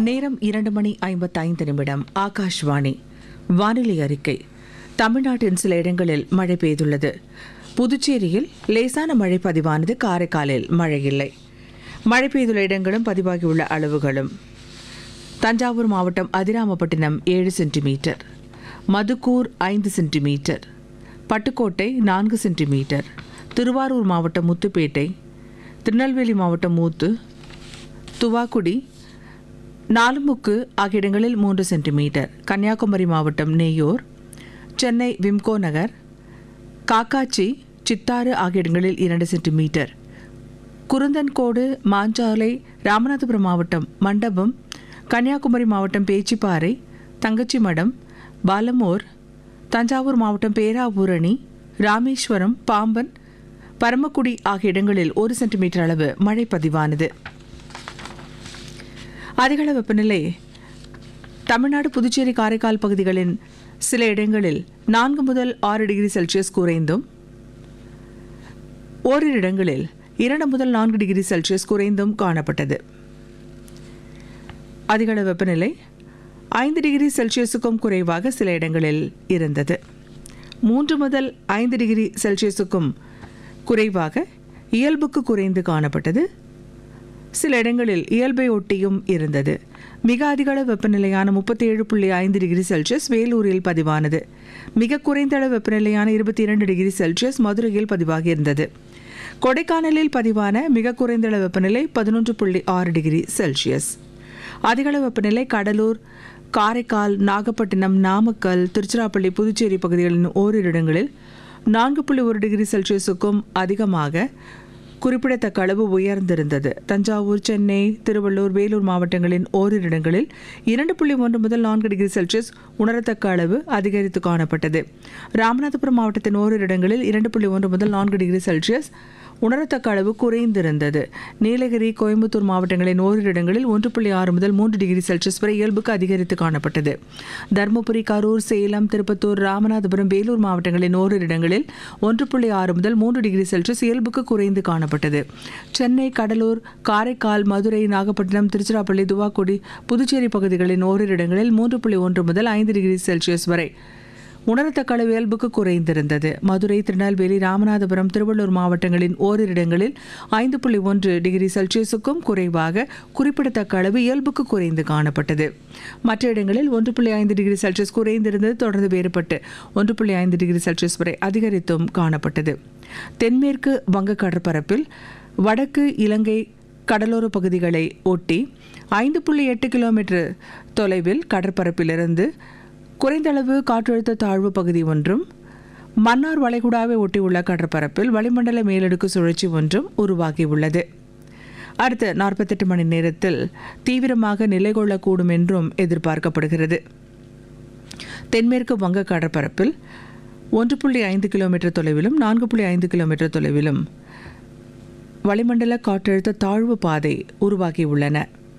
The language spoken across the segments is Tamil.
நேரம் இரண்டு மணி ஐம்பத்தைந்து நிமிடம் ஆகாஷ்வாணி வானிலை அறிக்கை தமிழ்நாட்டின் சில இடங்களில் மழை பெய்துள்ளது புதுச்சேரியில் லேசான மழை பதிவானது காரைக்காலில் மழை இல்லை மழை பெய்துள்ள இடங்களும் பதிவாகியுள்ள அளவுகளும் தஞ்சாவூர் மாவட்டம் அதிராமப்பட்டினம் ஏழு சென்டிமீட்டர் மதுக்கூர் ஐந்து சென்டிமீட்டர் பட்டுக்கோட்டை நான்கு சென்டிமீட்டர் திருவாரூர் மாவட்டம் முத்துப்பேட்டை திருநெல்வேலி மாவட்டம் மூத்து துவாக்குடி நாலுமுக்கு ஆகிய இடங்களில் மூன்று சென்டிமீட்டர் கன்னியாகுமரி மாவட்டம் நெய்யோர் சென்னை விம்கோ நகர் காக்காச்சி சித்தாறு ஆகிய இடங்களில் இரண்டு சென்டிமீட்டர் குருந்தன்கோடு மாஞ்சாலை ராமநாதபுரம் மாவட்டம் மண்டபம் கன்னியாகுமரி மாவட்டம் பேச்சிப்பாறை தங்கச்சிமடம் பாலமோர் தஞ்சாவூர் மாவட்டம் பேராவூரணி ராமேஸ்வரம் பாம்பன் பரமக்குடி ஆகிய இடங்களில் ஒரு சென்டிமீட்டர் அளவு மழை பதிவானது அதிகள வெப்பநிலை தமிழ்நாடு புதுச்சேரி காரைக்கால் பகுதிகளின் சில இடங்களில் நான்கு முதல் ஆறு டிகிரி செல்சியஸ் குறைந்தும் ஓரிரு இடங்களில் இரண்டு முதல் நான்கு டிகிரி செல்சியஸ் குறைந்தும் காணப்பட்டது அதிகள வெப்பநிலை ஐந்து டிகிரி செல்சியஸுக்கும் குறைவாக சில இடங்களில் இருந்தது மூன்று முதல் ஐந்து டிகிரி செல்சியஸுக்கும் குறைவாக இயல்புக்கு குறைந்து காணப்பட்டது சில இடங்களில் இயல்பை ஒட்டியும் இருந்தது மிக அதிகள வெப்பநிலையான முப்பத்தி ஏழு புள்ளி ஐந்து டிகிரி செல்சியஸ் வேலூரில் பதிவானது மிக குறைந்த அளவு வெப்பநிலையான இருபத்தி இரண்டு டிகிரி செல்சியஸ் மதுரையில் பதிவாகியிருந்தது கொடைக்கானலில் பதிவான மிக குறைந்த அளவு வெப்பநிலை பதினொன்று புள்ளி ஆறு டிகிரி செல்சியஸ் அதிகள வெப்பநிலை கடலூர் காரைக்கால் நாகப்பட்டினம் நாமக்கல் திருச்சிராப்பள்ளி புதுச்சேரி பகுதிகளின் ஓரிரு இடங்களில் நான்கு புள்ளி ஒரு டிகிரி செல்சியஸுக்கும் அதிகமாக குறிப்பிடத்தக்க அளவு உயர்ந்திருந்தது தஞ்சாவூர் சென்னை திருவள்ளூர் வேலூர் மாவட்டங்களின் ஓரிரு இடங்களில் இரண்டு புள்ளி ஒன்று முதல் நான்கு டிகிரி செல்சியஸ் உணரத்தக்க அளவு அதிகரித்து காணப்பட்டது ராமநாதபுரம் மாவட்டத்தின் ஓரிரு இடங்களில் இரண்டு புள்ளி ஒன்று முதல் நான்கு டிகிரி செல்சியஸ் உணரத்தக்க அளவு குறைந்திருந்தது நீலகிரி கோயம்புத்தூர் மாவட்டங்களின் ஓரிரு இடங்களில் ஒன்று புள்ளி ஆறு முதல் மூன்று டிகிரி செல்சியஸ் வரை இயல்புக்கு அதிகரித்து காணப்பட்டது தருமபுரி கரூர் சேலம் திருப்பத்தூர் ராமநாதபுரம் வேலூர் மாவட்டங்களின் ஓரிரு இடங்களில் ஒன்று புள்ளி ஆறு முதல் மூன்று டிகிரி செல்சியஸ் இயல்புக்கு குறைந்து காணப்பட்டது சென்னை கடலூர் காரைக்கால் மதுரை நாகப்பட்டினம் திருச்சிராப்பள்ளி துவாக்குடி புதுச்சேரி பகுதிகளின் ஓரிரு இடங்களில் மூன்று புள்ளி ஒன்று முதல் ஐந்து டிகிரி செல்சியஸ் வரை உணரத்தக்க அளவு இயல்புக்கு குறைந்திருந்தது மதுரை திருநெல்வேலி ராமநாதபுரம் திருவள்ளூர் மாவட்டங்களின் ஓரிரு இடங்களில் ஐந்து புள்ளி ஒன்று டிகிரி செல்சியஸுக்கும் குறைவாக குறிப்பிடத்தக்க அளவு இயல்புக்கு குறைந்து காணப்பட்டது மற்ற இடங்களில் ஒன்று புள்ளி ஐந்து டிகிரி செல்சியஸ் குறைந்திருந்தது தொடர்ந்து வேறுபட்டு ஒன்று புள்ளி ஐந்து டிகிரி செல்சியஸ் வரை அதிகரித்தும் காணப்பட்டது தென்மேற்கு வங்க கடற்பரப்பில் வடக்கு இலங்கை கடலோர பகுதிகளை ஒட்டி ஐந்து புள்ளி எட்டு கிலோமீட்டர் தொலைவில் கடற்பரப்பிலிருந்து குறைந்தளவு காற்றழுத்த தாழ்வு பகுதி ஒன்றும் மன்னார் வளைகுடாவை ஒட்டியுள்ள கடற்பரப்பில் வளிமண்டல மேலடுக்கு சுழற்சி ஒன்றும் உருவாகியுள்ளது அடுத்த நாற்பத்தெட்டு மணி நேரத்தில் தீவிரமாக நிலை கொள்ளக்கூடும் என்றும் எதிர்பார்க்கப்படுகிறது தென்மேற்கு வங்க கடற்பரப்பில் ஒன்று புள்ளி ஐந்து கிலோமீட்டர் தொலைவிலும் நான்கு புள்ளி ஐந்து கிலோமீட்டர் தொலைவிலும் வளிமண்டல காற்றழுத்த தாழ்வு பாதை உருவாகியுள்ளன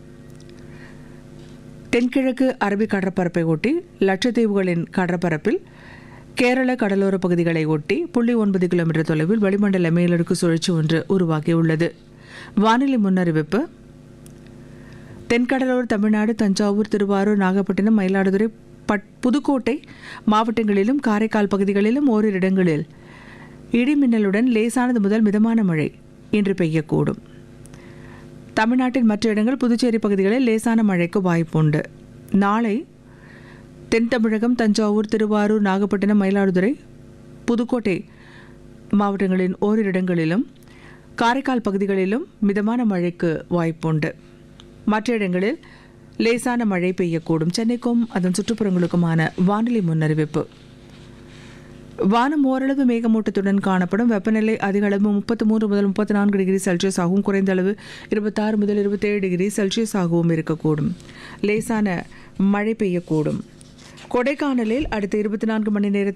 தென்கிழக்கு அரபிக் கடற்பரப்பை ஒட்டி லட்சத்தீவுகளின் கடற்பரப்பில் கேரள கடலோர பகுதிகளை ஒட்டி புள்ளி ஒன்பது கிலோமீட்டர் தொலைவில் வளிமண்டல மேலடுக்கு சுழற்சி ஒன்று உருவாகியுள்ளது வானிலை முன்னறிவிப்பு தென்கடலோர தமிழ்நாடு தஞ்சாவூர் திருவாரூர் நாகப்பட்டினம் மயிலாடுதுறை பட் புதுக்கோட்டை மாவட்டங்களிலும் காரைக்கால் பகுதிகளிலும் ஓரிரு இடங்களில் இடிமின்னலுடன் லேசானது முதல் மிதமான மழை இன்று பெய்யக்கூடும் தமிழ்நாட்டின் மற்ற இடங்கள் புதுச்சேரி பகுதிகளில் லேசான மழைக்கு வாய்ப்புண்டு நாளை தென் தமிழகம் தஞ்சாவூர் திருவாரூர் நாகப்பட்டினம் மயிலாடுதுறை புதுக்கோட்டை மாவட்டங்களின் ஓரிரு இடங்களிலும் காரைக்கால் பகுதிகளிலும் மிதமான மழைக்கு வாய்ப்புண்டு மற்ற இடங்களில் லேசான மழை பெய்யக்கூடும் சென்னைக்கும் அதன் சுற்றுப்புறங்களுக்குமான வானிலை முன்னறிவிப்பு வானம் ஓரளவு மேகமூட்டத்துடன் காணப்படும் வெப்பநிலை அதிக அளவு முப்பத்தி மூன்று முதல் முப்பத்தி நான்கு டிகிரி செல்சியஸ் ஆகவும் குறைந்த அளவு இருபத்தாறு முதல் இருபத்தேழு டிகிரி செல்சியஸ் ஆகவும் இருக்கக்கூடும் லேசான மழை பெய்யக்கூடும் கொடைக்கானலில் அடுத்த இருபத்தி நான்கு மணி நேரத்தில்